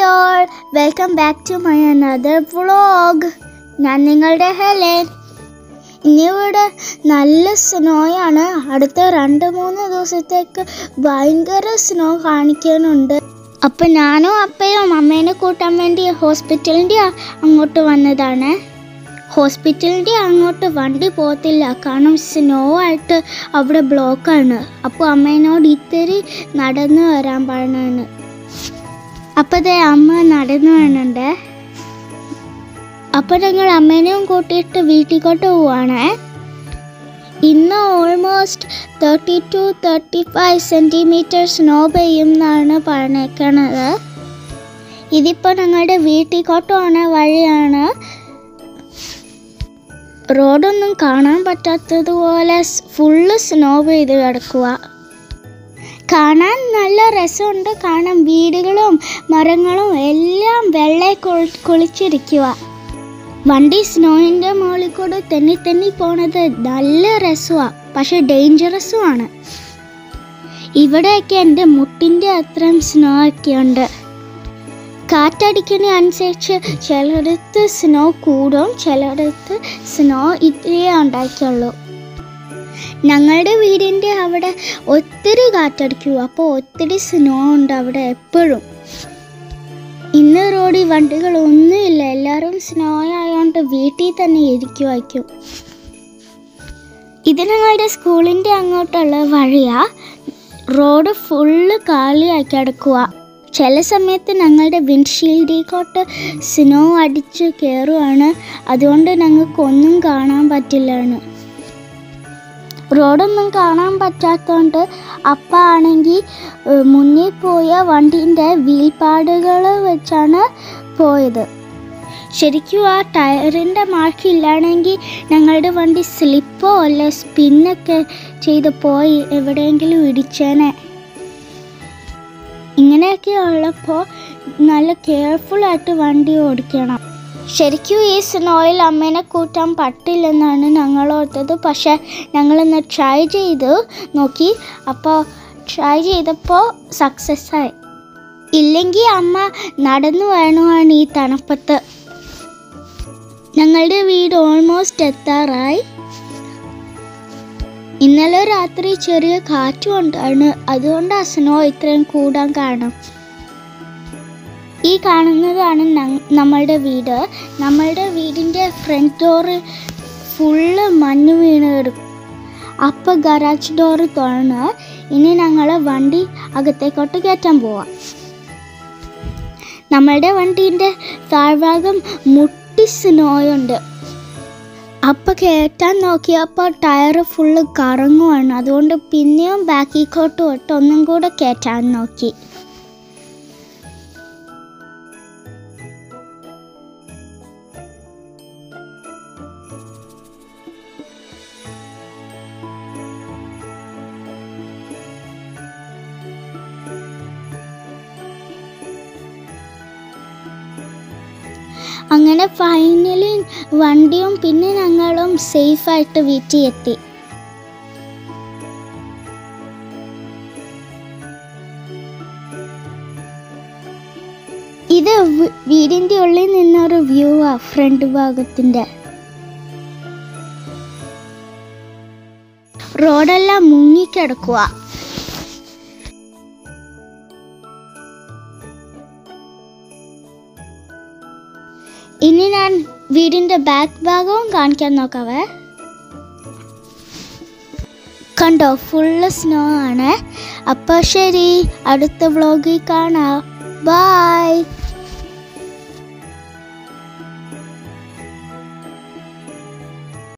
all welcome back to my another vlog ഞാൻ നിങ്ങളുടെ ഹെലേൻ ഇന്നിവിടെ നല്ല സ്നോയാണ് അടുത്ത രണ്ട് മൂന്ന് ദിവസത്തേക്ക് ഭയങ്കര സ്നോ കാണിക്കാനുണ്ട് അപ്പം ഞാനും അപ്പയും അമ്മേനെ കൂട്ടാൻ വേണ്ടി ഹോസ്പിറ്റലിൻ്റെ അങ്ങോട്ട് വന്നതാണ് ഹോസ്പിറ്റലിൻ്റെ അങ്ങോട്ട് വണ്ടി പോകത്തില്ല കാരണം സ്നോ ആയിട്ട് അവിടെ ബ്ലോക്കാണ് അപ്പോൾ അമ്മേനോട് ഇത്തിരി നടന്നു വരാൻ പറഞ്ഞാണ് അപ്പോൾ ദേ അമ്മ നടന്നു വരുന്നുണ്ട് അപ്പോൾ ഞങ്ങൾ അമ്മേനെയും കൂട്ടിയിട്ട് വീട്ടിലോട്ട് പോവാണ് ഇന്ന് almost thirty two thirty five centimetre snow പെയ്യും എന്നാണ് പറഞ്ഞേക്കണത് ഇതിപ്പോൾ ഞങ്ങളുടെ വീട്ടിലോട്ട് പോണ വഴിയാണ് റോഡൊന്നും കാണാൻ പറ്റാത്തതുപോലെ ഫുള്ള് സ്നോ പെയ്ത് കിടക്കുക കാണാൻ നല്ല രസമുണ്ട് കാണാൻ വീടുകളും മരങ്ങളും എല്ലാം വെള്ളെ കുളി- കുളിച്ചിരിക്കുക വണ്ടി സ്നോയിൻ്റെ മുകളിൽ കൂടെ തെന്നി തെന്നി പോണത് നല്ല രസമാണ് പക്ഷെ ഡേഞ്ചറസുമാണ് ഇവിടെയൊക്കെ എൻ്റെ മുട്ടിൻ്റെ അത്രയും സ്നോ ഒക്കെ ഉണ്ട് കാറ്റടിക്കുന്ന അനുസരിച്ച് ചിലയിടത്ത് സ്നോ കൂടും ചിലയിടത്ത് സ്നോ ഇത്രയേ ഉണ്ടാക്കിയുള്ളൂ ഞങ്ങളുടെ വീടിൻ്റെ അവിടെ ഒത്തിരി കാറ്റടിക്കും അപ്പോൾ ഒത്തിരി സ്നോ ഉണ്ട് അവിടെ എപ്പോഴും ഇന്ന് റോഡിൽ വണ്ടികളൊന്നുമില്ല എല്ലാവരും സ്നോ ആയതുകൊണ്ട് വീട്ടിൽ തന്നെ ഇരിക്കുമായിരിക്കും ഇത് ഞങ്ങളുടെ സ്കൂളിൻ്റെ അങ്ങോട്ടുള്ള വഴിയാ റോഡ് ഫുള്ള് കാലിയാക്കി കിടക്കുക ചില സമയത്ത് ഞങ്ങളുടെ വിൻഷീൽഡിക്കോട്ട് സ്നോ അടിച്ച് കയറുവാണ് അതുകൊണ്ട് ഞങ്ങൾക്ക് ഒന്നും കാണാൻ പറ്റില്ലാണ് റോഡൊന്നും കാണാൻ പറ്റാത്തതുകൊണ്ട് അപ്പ ആണെങ്കിൽ മുന്നിൽ പോയ വണ്ടീൻ്റെ വീൽപാടുകൾ വെച്ചാണ് പോയത് ശരിക്കും ആ ടയറിൻ്റെ മാർക്ക് ഇല്ലാണെങ്കിൽ ഞങ്ങളുടെ വണ്ടി സ്ലിപ്പോ അല്ല സ്പിന്നൊക്കെ ചെയ്ത് പോയി എവിടെയെങ്കിലും ഇടിച്ചേനെ ഇങ്ങനെയൊക്കെ ഉള്ളപ്പോൾ നല്ല കെയർഫുള്ളായിട്ട് വണ്ടി ഓടിക്കണം ശരിക്കും ഈ സ്നോയിൽ അമ്മേനെ കൂട്ടാൻ പറ്റില്ലെന്നാണ് ഞങ്ങൾ ഓർത്തത് പക്ഷേ ഞങ്ങളിന്ന് ട്രൈ ചെയ്ത് നോക്കി അപ്പോൾ ട്രൈ ചെയ്തപ്പോൾ സക്സസ് ആയി ഇല്ലെങ്കിൽ അമ്മ നടന്നു വേണമാണ് ഈ തണുപ്പത്ത് ഞങ്ങളുടെ വീട് ഓൾമോസ്റ്റ് എത്താറായി ഇന്നലെ രാത്രി ചെറിയ കാറ്റും ഉണ്ടാണ് അതുകൊണ്ട് ആ സ്നോ ഇത്രയും കൂടാൻ കാരണം ഈ കാണുന്നതാണ് ഞങ്ങ- നമ്മളുടെ വീട് നമ്മളുടെ വീടിൻ്റെ ഫ്രണ്ട് ഡോറ് ഫുള്ള് മഞ്ഞ് വീണ് കിടക്കും അപ്പം ഗരാജ് ഡോറ് തുറന്ന് ഇനി ഞങ്ങൾ വണ്ടി അകത്തേക്കോട്ട് കയറ്റാൻ പോവാം നമ്മളുടെ വണ്ടീൻ്റെ താഴ്ഭാഗം മുട്ടി സ്നോയുണ്ട് അപ്പം കയറ്റാൻ നോക്കിയപ്പോൾ ടയർ ഫുള്ള് കറങ്ങുവാണ് അതുകൊണ്ട് പിന്നെയും ബാക്കിക്കോട്ട് വിട്ട് ഒന്നും കൂടെ കയറ്റാൻ നോക്കി അങ്ങനെ ഫൈനലി വണ്ടിയും പിന്നെ ഞങ്ങളും സേഫായിട്ട് വീട്ടിൽ എത്തി ഇത് വി- വീടിന്റെ ഉള്ളിൽ നിന്നൊരു വ്യൂ ആ ഫ്രണ്ട് ഭാഗത്തിന്റെ റോഡെല്ലാം മുങ്ങിക്കിടക്കുക ഇനി ഞാൻ വീടിന്റെ ബാക്ക് ഭാഗവും കാണിക്കാൻ നോക്കാവേ കണ്ടോ ഫുള്ള് സ്നോ ആണ് അപ്പോൾ ശരി അടുത്ത വ്ളോഗിൽ കാണാം ബൈ